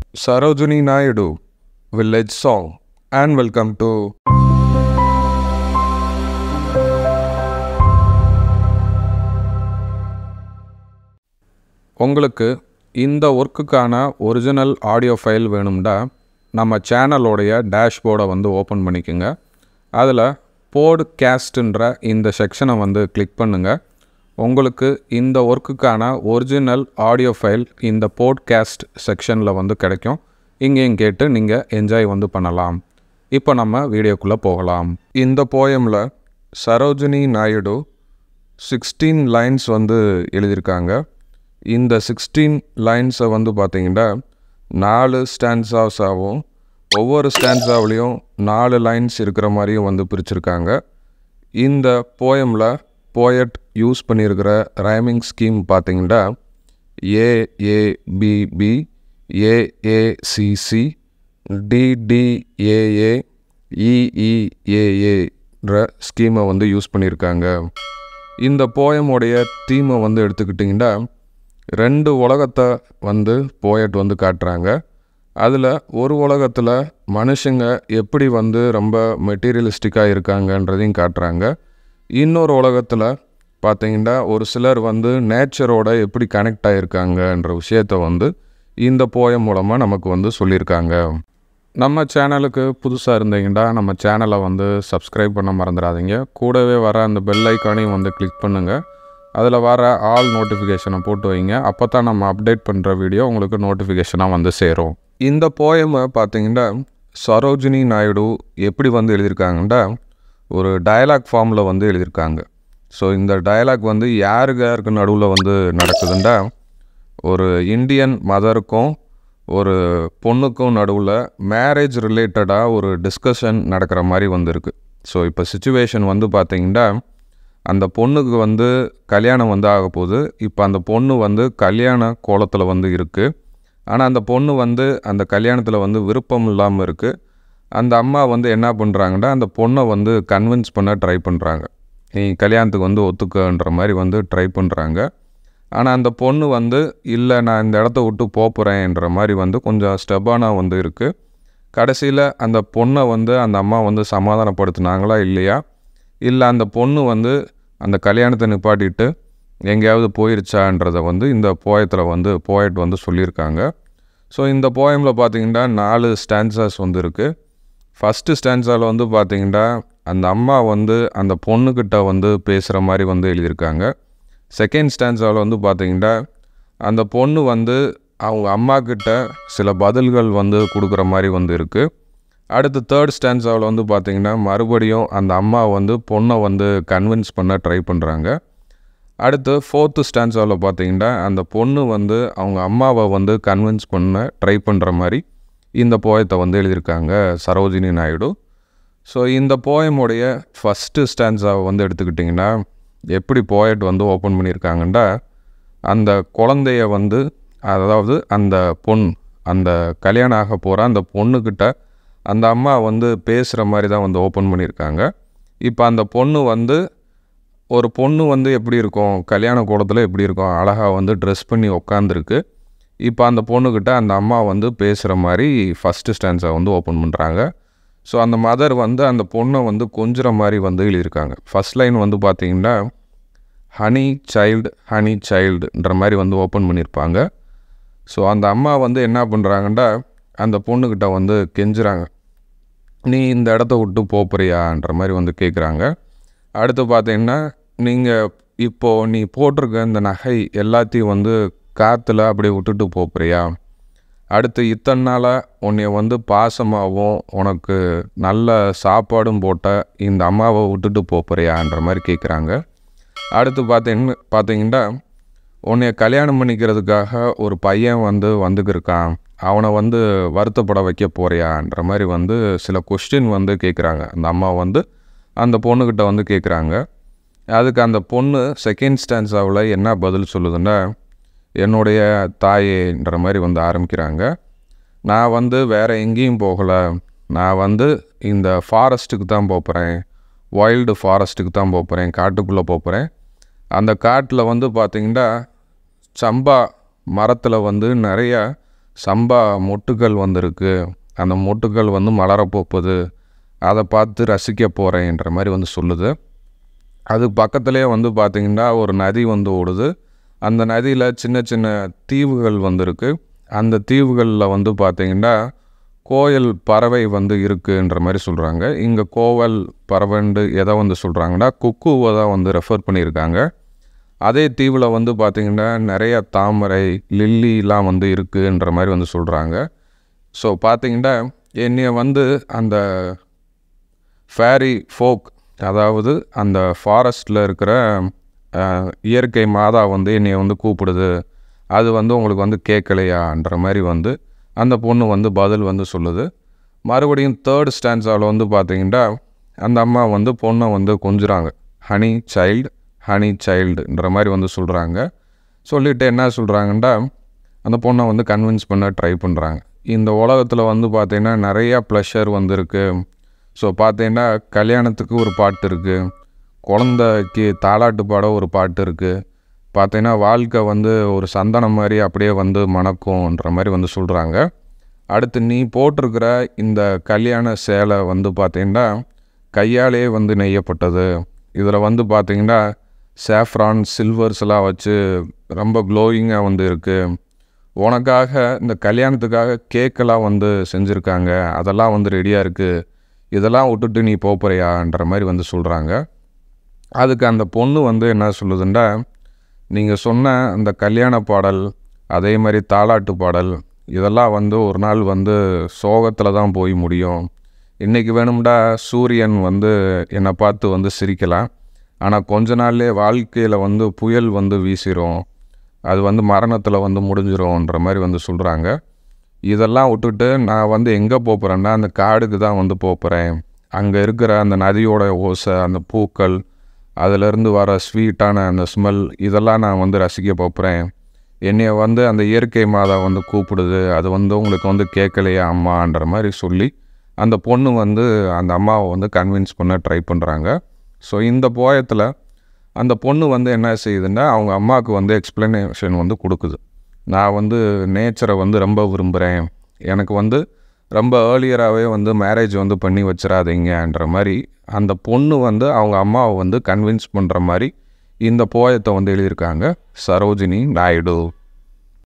Sarojini Naidu, Village Song, and welcome to உங்களுக்கு இந்த ஒர்க்குக்கான ஒரிஜினல் ஆடியோ ஃபைல் வேணும்டா நம்ம சேனலோடைய டேஷ்போர்டை வந்து ஓப்பன் பண்ணிக்கோங்க அதில் போட்காஸ்ட்டுன்ற இந்த செக்ஷனை வந்து கிளிக் பண்ணுங்கள் உங்களுக்கு இந்த ஒர்க்குக்கான ஒரிஜினல் ஆடியோ ஃபைல் இந்த போட்காஸ்ட் செக்ஷனில் வந்து கிடைக்கும் இங்கேயும் கேட்டு நீங்கள் என்ஜாய் வந்து பண்ணலாம் இப்போ நம்ம வீடியோக்குள்ளே போகலாம் இந்த போயமில் சரோஜினி நாயுடு சிக்ஸ்டீன் லைன்ஸ் வந்து எழுதியிருக்காங்க இந்த சிக்ஸ்டீன் லைன்ஸை வந்து பார்த்தீங்கன்னா நாலு ஸ்டான்ஸாஸாகவும் ஒவ்வொரு ஸ்டான்ஸாவிலையும் நாலு லைன்ஸ் இருக்கிற மாதிரியும் வந்து பிரிச்சிருக்காங்க இந்த போயமில் போயட் யூஸ் பண்ணியிருக்கிற ரைமிங் ஸ்கீம் பார்த்தீங்கன்னா ஏஏபிபி ஏஏசிசி டிடிஏஏ இஇஏஏன்ற ஸ்கீமை வந்து யூஸ் பண்ணியிருக்காங்க இந்த போயமுடைய தீமை வந்து எடுத்துக்கிட்டிங்கன்னா ரெண்டு உலகத்தை வந்து போயட் வந்து காட்டுறாங்க அதில் ஒரு உலகத்தில் மனுஷங்க எப்படி வந்து ரொம்ப மெட்டீரியலிஸ்டிக்காக இருக்காங்கன்றதையும் காட்டுறாங்க இன்னொரு உலகத்தில் பார்த்தீங்கன்னா ஒரு சிலர் வந்து நேச்சரோட எப்படி கனெக்ட் ஆகிருக்காங்கன்ற விஷயத்த வந்து இந்த போயம் மூலமாக நமக்கு வந்து சொல்லியிருக்காங்க நம்ம சேனலுக்கு புதுசாக இருந்தீங்கன்னா நம்ம சேனலை வந்து சப்ஸ்கிரைப் பண்ண மறந்துடாதீங்க கூடவே வர அந்த பெல் ஐக்கானையும் வந்து கிளிக் பண்ணுங்கள் அதில் வர ஆல் நோட்டிஃபிகேஷனை போட்டு வைங்க அப்போ தான் நம்ம அப்டேட் பண்ணுற வீடியோ உங்களுக்கு நோட்டிஃபிகேஷனாக வந்து சேரும் இந்த போயமை பார்த்தீங்கன்னா சரோஜினி நாயுடு எப்படி வந்து எழுதியிருக்காங்கன்னா ஒரு டயலாக் ஃபார்மில் வந்து எழுதியிருக்காங்க ஸோ இந்த டயலாக் வந்து யாருக்கு யாருக்கு நடுவில் வந்து நடக்குதுண்டா ஒரு இந்தியன் மதருக்கும் ஒரு பொண்ணுக்கும் நடுவில் மேரேஜ் ரிலேட்டடாக ஒரு டிஸ்கஷன் நடக்கிற மாதிரி வந்திருக்கு ஸோ இப்போ சுச்சுவேஷன் வந்து பார்த்திங்கன்னா அந்த பொண்ணுக்கு வந்து கல்யாணம் வந்து ஆக போகுது இப்போ அந்த பொண்ணு வந்து கல்யாண கோலத்தில் வந்து இருக்குது ஆனால் அந்த பொண்ணு வந்து அந்த கல்யாணத்தில் வந்து விருப்பம் இல்லாமல் இருக்குது அந்த அம்மா வந்து என்ன பண்ணுறாங்கன்னா அந்த பொண்ணை வந்து கன்வின்ஸ் பண்ண ட்ரை பண்ணுறாங்க நீ கல்யாணத்துக்கு வந்து ஒத்துக்கன்ற மாதிரி வந்து ட்ரை பண்ணுறாங்க ஆனால் அந்த பொண்ணு வந்து இல்லை நான் இந்த இடத்த விட்டு போகிறேன்ற மாதிரி வந்து கொஞ்சம் ஸ்டெபானாக வந்து இருக்குது கடைசியில் அந்த பொண்ணை வந்து அந்த அம்மா வந்து சமாதானப்படுத்துனாங்களா இல்லையா இல்லை அந்த பொண்ணு வந்து அந்த கல்யாணத்தை நிப்பாட்டிட்டு எங்கேயாவது போயிருச்சான்றதை வந்து இந்த போயத்தில் வந்து போயட் வந்து சொல்லியிருக்காங்க ஸோ இந்த போயமில் பார்த்தீங்கன்னா நாலு ஸ்டான்சர்ஸ் வந்து இருக்குது ஃபஸ்ட்டு ஸ்டான்ஸாவில் வந்து பார்த்தீங்கன்னா அந்த அம்மா வந்து அந்த பொண்ணுக்கிட்ட வந்து பேசுகிற மாதிரி வந்து எழுதியிருக்காங்க செகண்ட் ஸ்டான்ஸாவில் வந்து பார்த்தீங்கன்னா அந்த பொண்ணு வந்து அவங்க அம்மா கிட்ட சில பதில்கள் வந்து கொடுக்குற மாதிரி வந்து இருக்குது அடுத்து தேர்ட் ஸ்டான்ஸாவில் வந்து பார்த்திங்கன்னா மறுபடியும் அந்த அம்மா வந்து பொண்ணை வந்து கன்வின்ஸ் பண்ண ட்ரை பண்ணுறாங்க அடுத்து ஃபோர்த்து ஸ்டான்ஸாவில் பார்த்தீங்கன்னா அந்த பொண்ணு வந்து அவங்க அம்மாவை வந்து கன்வின்ஸ் பண்ண ட்ரை பண்ணுற மாதிரி இந்த போயத்தை வந்து எழுதியிருக்காங்க சரோஜினி நாயுடு ஸோ இந்த போயமுடைய ஃபஸ்ட்டு ஸ்டான்ஸாவை வந்து எடுத்துக்கிட்டிங்கன்னா எப்படி போயட் வந்து ஓப்பன் பண்ணியிருக்காங்கன்னா அந்த குழந்தைய வந்து அதாவது அந்த பொண் அந்த கல்யாணம் ஆக போகிற அந்த பொண்ணுக்கிட்ட அந்த அம்மா வந்து பேசுகிற மாதிரி தான் வந்து ஓப்பன் பண்ணியிருக்காங்க இப்போ அந்த பொண்ணு வந்து ஒரு பொண்ணு வந்து எப்படி இருக்கும் கல்யாண கோலத்தில் எப்படி இருக்கும் அழகாக வந்து ட்ரெஸ் பண்ணி உக்காந்துருக்கு இப்போ அந்த பொண்ணுக்கிட்ட அந்த அம்மா வந்து பேசுகிற மாதிரி ஃபஸ்ட்டு ஸ்டான்ஸை வந்து ஓப்பன் பண்ணுறாங்க ஸோ அந்த மதர் வந்து அந்த பொண்ணை வந்து கொஞ்சுற மாதிரி வந்து எழுதியிருக்காங்க ஃபஸ்ட் லைன் வந்து பார்த்திங்கன்னா ஹனி சைல்டு ஹனி சைல்டுன்ற மாதிரி வந்து ஓப்பன் பண்ணியிருப்பாங்க ஸோ அந்த அம்மா வந்து என்ன பண்ணுறாங்கன்னா அந்த பொண்ணுக்கிட்ட வந்து கெஞ்சுறாங்க நீ இந்த இடத்த விட்டு போப்பறியான்ற மாதிரி வந்து கேட்குறாங்க அடுத்து பார்த்தீங்கன்னா நீங்கள் இப்போது நீ போட்டிருக்க இந்த நகை எல்லாத்தையும் வந்து காற்றுல அப்படியே விட்டுட்டு போப்பறியா அடுத்து இத்தனை நாளாக உன்னைய வந்து பாசமாகவும் உனக்கு நல்ல சாப்பாடும் போட்ட இந்த அம்மாவை விட்டுட்டு போப்பறியான்ற மாதிரி கேட்குறாங்க அடுத்து பார்த்தீங்கன்னா பார்த்தீங்கன்னா உன்னைய கல்யாணம் பண்ணிக்கிறதுக்காக ஒரு பையன் வந்து வந்துக்கிருக்கான் அவனை வந்து வருத்தப்பட வைக்க போறியான்ற மாதிரி வந்து சில கொஸ்டின் வந்து கேட்குறாங்க அந்த அம்மா வந்து அந்த பொண்ணுக்கிட்ட வந்து கேட்குறாங்க அதுக்கு அந்த பொண்ணு செகண்ட் ஸ்டான்ஸாவில் என்ன பதில் சொல்லுதுன்னா என்னுடைய தாயேன்ற மாதிரி வந்து ஆரம்பிக்கிறாங்க நான் வந்து வேறு எங்கேயும் போகலை நான் வந்து இந்த ஃபாரஸ்ட்டுக்கு தான் போகிறேன் வைல்டு ஃபாரஸ்ட்டுக்கு தான் போகிறேன் காட்டுக்குள்ளே போகிறேன் அந்த காட்டில் வந்து பார்த்திங்கன்னா சம்பா மரத்தில் வந்து நிறைய சம்பா மொட்டுக்கள் வந்திருக்கு அந்த மொட்டுக்கள் வந்து மலரப்போகுது அதை பார்த்து ரசிக்க போகிறேன்ற மாதிரி வந்து சொல்லுது அது பக்கத்துலேயே வந்து பார்த்திங்கன்னா ஒரு நதி வந்து ஓடுது அந்த நதியில் சின்ன சின்ன தீவுகள் வந்திருக்கு அந்த தீவுகளில் வந்து பார்த்திங்கன்னா கோயல் பறவை வந்து இருக்குன்ற மாதிரி சொல்கிறாங்க இங்கே கோவல் பறவைண்டு எதை வந்து சொல்கிறாங்கன்னா குக்குவை தான் வந்து ரெஃபர் பண்ணியிருக்காங்க அதே தீவில் வந்து பார்த்திங்கன்னா நிறைய தாமரை லில்லிலாம் வந்து இருக்குன்ற மாதிரி வந்து சொல்கிறாங்க ஸோ பார்த்திங்கன்னா என்னைய வந்து அந்த ஃபேரி ஃபோக் அதாவது அந்த ஃபாரஸ்ட்டில் இருக்கிற அஹ், இயற்கை மாதா வந்து என்னைய வந்து கூப்பிடுது அது வந்து உங்களுக்கு வந்து கேட்கலையான்ற மாதிரி வந்து அந்த பொண்ணு வந்து பதில் வந்து சொல்லுது மறுபடியும் தேர்ட் ஸ்டான்ஸாவில் வந்து பார்த்தீங்கன்னா அந்த அம்மா வந்து பொண்ணை வந்து கொஞ்சுறாங்க ஹனி சைல்டு ஹனி சைல்டுன்ற மாதிரி வந்து சொல்கிறாங்க சொல்லிட்டு என்ன சொல்கிறாங்கன்னா அந்த பொண்ணை வந்து கன்வின்ஸ் பண்ண ட்ரை பண்ணுறாங்க இந்த உலகத்தில் வந்து பார்த்தீங்கன்னா நிறையா ப்ளஷர் வந்திருக்கு ஸோ பார்த்தீங்கன்னா கல்யாணத்துக்கு ஒரு பாட்டு இருக்குது குழந்தைக்கு தாலாட்டு பாட ஒரு பாட்டு இருக்குது பார்த்தீங்கன்னா வாழ்க்கை வந்து ஒரு சந்தனம் மாதிரி அப்படியே வந்து மணக்கும்ன்ற மாதிரி வந்து சொல்கிறாங்க அடுத்து நீ போட்டிருக்கிற இந்த கல்யாண சேலை வந்து பார்த்தீங்கன்னா கையாலே வந்து நெய்யப்பட்டது இதில் வந்து பார்த்தீங்கன்னா சேஃப்ரான் சில்வர்ஸ்லாம் வச்சு ரொம்ப க்ளோயிங்காக வந்து இருக்குது உனக்காக இந்த கல்யாணத்துக்காக கேக்கெல்லாம் வந்து செஞ்சுருக்காங்க அதெல்லாம் வந்து ரெடியாக இருக்குது இதெல்லாம் விட்டுட்டு நீ போகிறியான்ற மாதிரி வந்து சொல்கிறாங்க அதுக்கு அந்த பொண்ணு வந்து என்ன சொல்லுதுண்டா நீங்கள் சொன்ன அந்த கல்யாண பாடல் அதே மாதிரி தாலாட்டு பாடல் இதெல்லாம் வந்து ஒரு நாள் வந்து சோகத்தில் தான் போய் முடியும் இன்றைக்கி வேணும்டா சூரியன் வந்து என்னை பார்த்து வந்து சிரிக்கலாம் ஆனால் கொஞ்ச நாள்லேயே வாழ்க்கையில் வந்து புயல் வந்து வீசிரும் அது வந்து மரணத்தில் வந்து முடிஞ்சிரும்ன்ற மாதிரி வந்து சொல்கிறாங்க இதெல்லாம் விட்டுட்டு நான் வந்து எங்கே போகிறேன்னா அந்த காடுக்கு தான் வந்து போகிறேன் அங்கே இருக்கிற அந்த நதியோட ஓசை அந்த பூக்கள் அதிலிருந்து வர ஸ்வீட்டான அந்த ஸ்மெல் இதெல்லாம் நான் வந்து ரசிக்க போகிறேன் என்னைய வந்து அந்த இயற்கை மாதா வந்து கூப்பிடுது அது வந்து உங்களுக்கு வந்து கேட்கலையா அம்மான்ற மாதிரி சொல்லி அந்த பொண்ணு வந்து அந்த அம்மாவை வந்து கன்வின்ஸ் பண்ண ட்ரை பண்ணுறாங்க ஸோ இந்த போயத்தில் அந்த பொண்ணு வந்து என்ன செய்யுதுன்னா அவங்க அம்மாவுக்கு வந்து எக்ஸ்ப்ளனேஷன் வந்து கொடுக்குது நான் வந்து நேச்சரை வந்து ரொம்ப விரும்புகிறேன் எனக்கு வந்து ரொம்ப ஏர்லியராகவே வந்து மேரேஜ் வந்து பண்ணி வச்சிடாதீங்கன்ற மாதிரி அந்த பொண்ணு வந்து அவங்க அம்மாவை வந்து கன்வின்ஸ் பண்ணுற மாதிரி இந்த போயத்தை வந்து எழுதியிருக்காங்க சரோஜினி நாயுடு